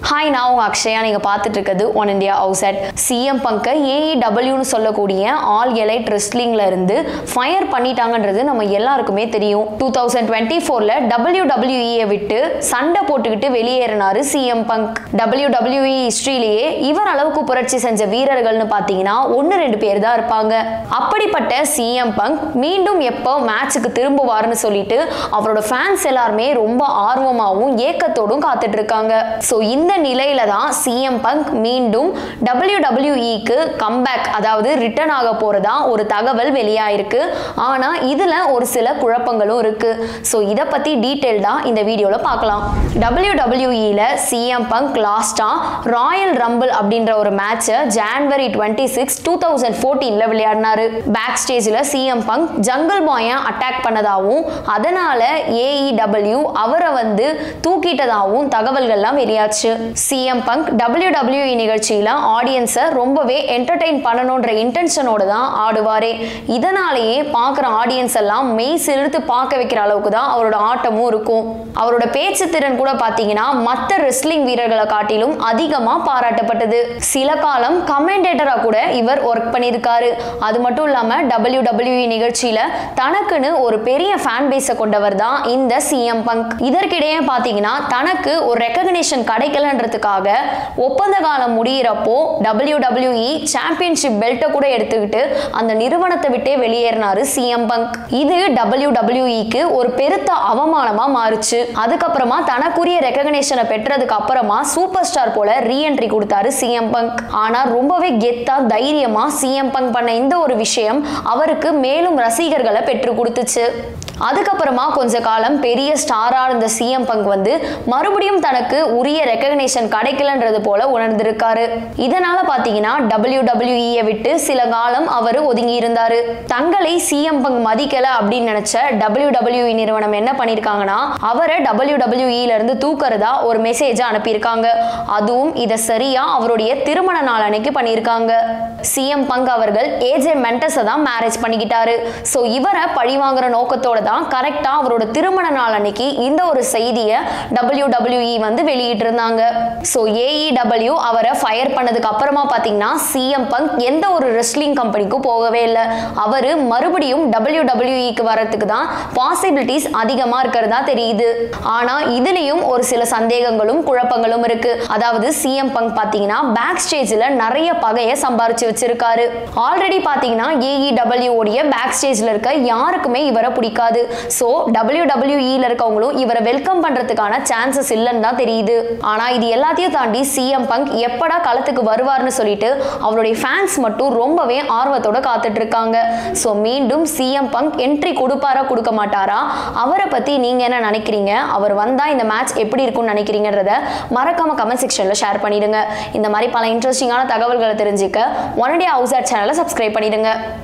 hi நான் உங்கள் அக்ஷயா நீங்கள் பார்த்துட்டு இருக்கிறது one India house at CM பங்கை ஏஇடபிள்யூன்னு சொல்லக்கூடிய ஆல் எலைட் ரெஸ்லிங்ல இருந்து ஃபயர் பண்ணிட்டாங்கன்றது நம்ம எல்லாருக்குமே தெரியும் டூ தௌசண்ட் டுவெண்ட்டி ஃபோரில் டபிள்யூ டபிள்யூஇயை விட்டு சண்டை போட்டுக்கிட்டு வெளியேறினாரு சிஎம் பங்க் டபிள்யூ டபிள்யூஇ ஹிஸ்ட்ரியிலேயே இவர் அளவுக்கு புரட்சி செஞ்ச வீரர்கள்னு பார்த்தீங்கன்னா ஒன்று ரெண்டு பேர் தான் இருப்பாங்க அப்படிப்பட்ட சிஎம் பங்க் மீண்டும் எப்போ மேட்சுக்கு திரும்புவார்னு சொல்லிட்டு அவரோட ஃபேன்ஸ் எல்லாருமே ரொம்ப ஆர்வமாகவும் ஏக்கத்தோடும் காத்துட்டு இருக்காங்க ஸோ இந்த நிலையில தான் சிஎம் பங்க் மீண்டும் டபிள்யூ டபிள்யூஇக்கு கம்பேக் அதாவது ரிட்டர்ன் ஆக போறதா ஒரு தகவல் வெளியாயிருக்கு ஆனா இதுல ஒரு சில குழப்பங்களும் இருக்கு ஸோ இதை பத்தி டீட்டெயில்டா இந்த வீடியோல பார்க்கலாம் டபிள்யூ டபிள்யூஇல சிஎம் பங்க் லாஸ்டா ராயல் ரம்பிள் அப்படின்ற ஒரு மேட்சை January twenty six two thousand ஃபோர்டீன்ல விளையாடினாரு பேக் ஸ்டேஜில் சிஎம் பங்க் ஜங்கிள் பாயை அட்டாக் பண்ணதாகவும் அதனால ஏஇடபிள்யூ அவரை வந்து தூக்கிட்டதாகவும் தகவல்கள்லாம் வெளியாச்சு சிஎம் பங்க் டபிள்யூ டபிள்யூஇ நிகழ்ச்சியில ஆடியன்ஸை ரொம்பவே என்டர்டெயின் பண்ணணுன்ற இன்டென்ஷனோட தான் ஆடுவாரே இதனாலேயே பார்க்குற ஆடியன்ஸ் எல்லாம் மெய் சிலிர்த்து பார்க்க வைக்கிற அளவுக்கு தான் அவரோட ஆட்டமும் இருக்கும் அவரோட பேச்சு திறன் கூட பார்த்தீங்கன்னா மற்ற ரெஸ்லிங் வீரர்களை காட்டிலும் அதிகமாக பாராட்டப்பட்டது சில காலம் கமெண்டேட்டராக கூட இவர் ஒர்க் பண்ணியிருக்காரு அது மட்டும் இல்லாமல் டபிள்யூ டபிள்யூஇ நிகழ்ச்சியில் தனக்குன்னு ஒரு பெரிய ஃபேன் பேஸை கொண்டவர் தான் இந்த சிஎம் பங்க் இதற்கிடையே பார்த்தீங்கன்னா தனக்கு ஒரு ரெக்கக்னிஷன் கிடைக்கலன்றதுக்காக ஒப்பந்த காலம் முடியிறப்போ டபிள்யூ டபிள்யூஇ சாம்பியன்ஷிப் பெல்ட்டை கூட எடுத்துக்கிட்டு அந்த நிறுவனத்தை விட்டே வெளியேறினாரு சிஎம் பங்க் இது டபிள்யூ டபிள்யூஇக்கு ஒரு பெருத்த அவமானமா மாறுச்சு அதுக்கப்புறமா தனக்குரிய ரெக்கக்னேஷனை பெற்றதுக்கு அப்புறமா சூப்பர் ஸ்டார் போல ரீஎன்ட்ரி கொடுத்தாரு சிஎம் பங்க் ஆனா ரொம்பவே கெத்தா தைரியமா சிஎம் பங்க் பண்ண இந்த ஒரு விஷயம் அவருக்கு மேலும் ரசிகர்களை பெற்று கொடுத்துச்சு அதுக்கப்புறமா கொஞ்ச காலம் பெரிய ஸ்டாரா இருந்த சிஎம் பங்க் வந்து மறுபடியும் தனக்கு உரிய ரெக்கக்னேஷன் கிடைக்கலன்றது போல உணர்ந்திருக்காரு இதனால பாத்தீங்கன்னா டபிள்யூ டபிள்யூஇயை விட்டு சில காலம் அவர் ஒதுங்கி இருந்தாரு தங்களை சிஎம் பங்க் மதிக்கல அப்படின்னு நினைச்ச டபிள்யூ டபிள்யூஇ நிறுவனம் என்ன பண்ணிருக்காங்கன்னா அவரை டபிள்யூ டபிள்யூஇல இருந்து தூக்குறதா ஒரு மெசேஜ் அனுப்பியிருக்காங்க அதுவும் இதை சரியா அவருடைய திருமண நாள் அன்னைக்கு பண்ணியிருக்காங்க சிஎம் பங்க் அவர்கள் ஏஜே மென்டஸை தான் மேரேஜ் பண்ணிக்கிட்டாரு ஸோ இவரை பழிவாங்குற நோக்கத்தோட தான் கரெக்டாக அவரோட திருமண நாள் அன்னைக்கு இந்த ஒரு செய்தியை டபிள்யூ டபிள்யூஇ வந்து வெளியிட்டிருந்தாங்க ஸோ ஏஇடபிள்யூ அவரை ஃபயர் பண்ணதுக்கு அப்புறமா பார்த்தீங்கன்னா சிஎம் பங்க் எந்த ஒரு ரெஸ்லிங் கம்பெனிக்கும் போகவே இல்லை அவர் மறுபடியும் டபிள்யூ டபிள்யூஇக்கு வரத்துக்கு தான் பாசிபிலிட்டிஸ் அதிகமாக இருக்கிறதா தெரியுது ஆனால் இதுலேயும் ஒரு சில சந்தேகங்களும் குழப்பங்களும் இருக்கு அதாவது சிஎம் பங்க் பார்த்தீங்கன்னா பேக் ஸ்டேஜில் நிறைய பகையை சம்பாரிச்சு வச்சிருக்காரு ஆல்ரெடி பார்த்தீங்கன்னா ஏஇடபிள்யூ உடைய பேக் ஸ்டேஜில் இருக்க யாருக்குமே இவரை பிடிக்காது ஸோ டபிள்யூ டபிள்யூஇல இருக்கவங்களும் இவரை வெல்கம் பண்றதுக்கான சான்சஸ் இல்லைன்னு தான் தெரியுது ஆனா இது எல்லாத்தையும் தாண்டி சிஎம் பங்க் எப்படா களத்துக்கு வருவார்னு சொல்லிட்டு அவருடைய ஃபேன்ஸ் மட்டும் ரொம்பவே ஆர்வத்தோட காத்துட்டு இருக்காங்க ஸோ மீண்டும் சிஎம் பங்க் என்ட்ரி கொடுப்பாரா கொடுக்க மாட்டாரா அவரை பத்தி நீங்க என்ன நினைக்கிறீங்க அவர் வந்தா இந்த மேட்ச் எப்படி இருக்கும்னு நினைக்கிறீங்கன்றத மறக்காம கமெண்ட் செக்ஷன்ல ஷேர் பண்ணிடுங்க இந்த மாதிரி பல இன்ட்ரெஸ்டிங்கான தகவல்களை தெரிஞ்சுக்க ஒன் டே ஹவுஸ் சேனலை சப்ஸ்கிரைப் பண்ணிடுங்க